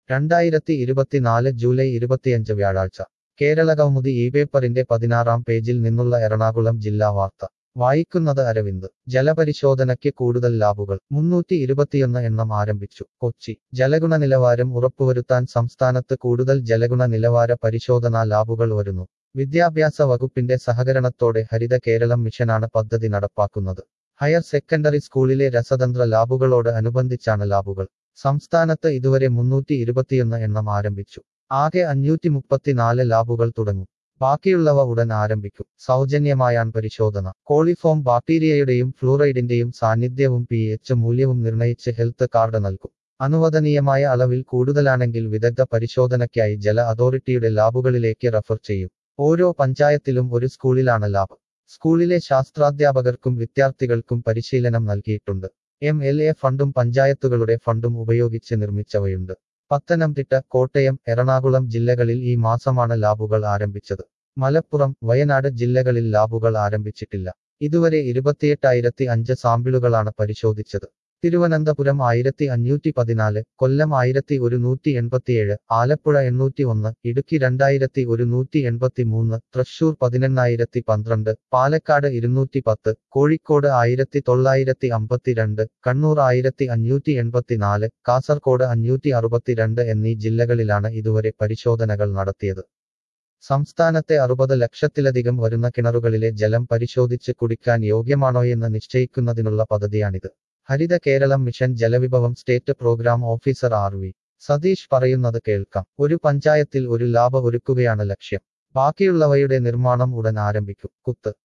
രണ്ടായിരത്തി ഇരുപത്തിനാല് ജൂലൈ ഇരുപത്തിയഞ്ച് വ്യാഴാഴ്ച കേരള കൗമുദി ഈ പേപ്പറിന്റെ പതിനാറാം പേജിൽ നിന്നുള്ള എറണാകുളം ജില്ലാ വാർത്ത വായിക്കുന്നത് അരവിന്ദ് ജലപരിശോധനയ്ക്ക് കൂടുതൽ ലാബുകൾ മുന്നൂറ്റി ഇരുപത്തിയൊന്ന് എണ്ണം ആരംഭിച്ചു കൊച്ചി ജലഗുണ നിലവാരം ഉറപ്പുവരുത്താൻ സംസ്ഥാനത്ത് കൂടുതൽ ജലഗുണ നിലവാര പരിശോധനാ ലാബുകൾ വരുന്നു വിദ്യാഭ്യാസ വകുപ്പിന്റെ സഹകരണത്തോടെ ഹരിത കേരളം മിഷനാണ് പദ്ധതി നടപ്പാക്കുന്നത് ഹയർ സെക്കൻഡറി സ്കൂളിലെ രസതന്ത്ര ലാബുകളോട് അനുബന്ധിച്ചാണ് ലാബുകൾ സംസ്ഥാനത്ത് ഇതുവരെ മുന്നൂറ്റി ഇരുപത്തിയൊന്ന് എണ്ണം ആരംഭിച്ചു ആകെ അഞ്ഞൂറ്റി മുപ്പത്തിനാല് ലാബുകൾ തുടങ്ങും ബാക്കിയുള്ളവ ഉടൻ ആരംഭിക്കും സൗജന്യമായാണ് പരിശോധന കോളിഫോം ബാക്ടീരിയയുടെയും ഫ്ലൂറൈഡിന്റെയും സാന്നിധ്യവും പി എച്ച് മൂല്യവും നിർണയിച്ച് ഹെൽത്ത് കാർഡ് നൽകും അനുവദനീയമായ അളവിൽ കൂടുതലാണെങ്കിൽ വിദഗ്ധ പരിശോധനയ്ക്കായി ജല അതോറിറ്റിയുടെ ലാബുകളിലേക്ക് റഫർ ചെയ്യും ഓരോ പഞ്ചായത്തിലും ഒരു സ്കൂളിലാണ് ലാബ് സ്കൂളിലെ ശാസ്ത്രാധ്യാപകർക്കും വിദ്യാർത്ഥികൾക്കും പരിശീലനം നൽകിയിട്ടുണ്ട് എം എൽ എ ഫണ്ടും പഞ്ചായത്തുകളുടെ ഫണ്ടും ഉപയോഗിച്ച് നിർമ്മിച്ചവയുണ്ട് പത്തനംതിട്ട കോട്ടയം എറണാകുളം ജില്ലകളിൽ ഈ മാസമാണ് ലാബുകൾ ആരംഭിച്ചത് മലപ്പുറം വയനാട് ജില്ലകളിൽ ലാബുകൾ ആരംഭിച്ചിട്ടില്ല ഇതുവരെ ഇരുപത്തിയെട്ടായിരത്തി അഞ്ച് സാമ്പിളുകളാണ് പരിശോധിച്ചത് തിരുവനന്തപുരം ആയിരത്തി അഞ്ഞൂറ്റി പതിനാല് കൊല്ലം ആയിരത്തി ഒരുന്നൂറ്റി എൺപത്തിയേഴ് ആലപ്പുഴ എണ്ണൂറ്റി ഒന്ന് ഇടുക്കി രണ്ടായിരത്തി ഒരുന്നൂറ്റി എൺപത്തി മൂന്ന് തൃശൂർ പതിനെണ്ണായിരത്തി പന്ത്രണ്ട് പാലക്കാട് ഇരുന്നൂറ്റി പത്ത് കോഴിക്കോട് ആയിരത്തി തൊള്ളായിരത്തി അമ്പത്തിരണ്ട് കണ്ണൂർ ആയിരത്തി അഞ്ഞൂറ്റി എൺപത്തിനാല് കാസർകോട് അഞ്ഞൂറ്റി അറുപത്തിരണ്ട് എന്നീ ജില്ലകളിലാണ് ഇതുവരെ പരിശോധനകൾ നടത്തിയത് സംസ്ഥാനത്തെ അറുപത് ലക്ഷത്തിലധികം വരുന്ന കിണറുകളിലെ ജലം പരിശോധിച്ച് കുടിക്കാൻ യോഗ്യമാണോയെന്ന് നിശ്ചയിക്കുന്നതിനുള്ള പദ്ധതിയാണിത് ഹരിത കേരളം മിഷൻ ജലവിഭവം state programme officer R V Satheesh പറയുന്നത് കേൾക്കാം ഒരു പഞ്ചായത്തിൽ ഒരു ലാബ് ഒരുക്കുകയാണ് ലക്ഷ്യം ബാക്കിയുള്ളവയുടെ നിർമ്മാണം ഉടൻ ആരംഭിക്കും കുത്ത്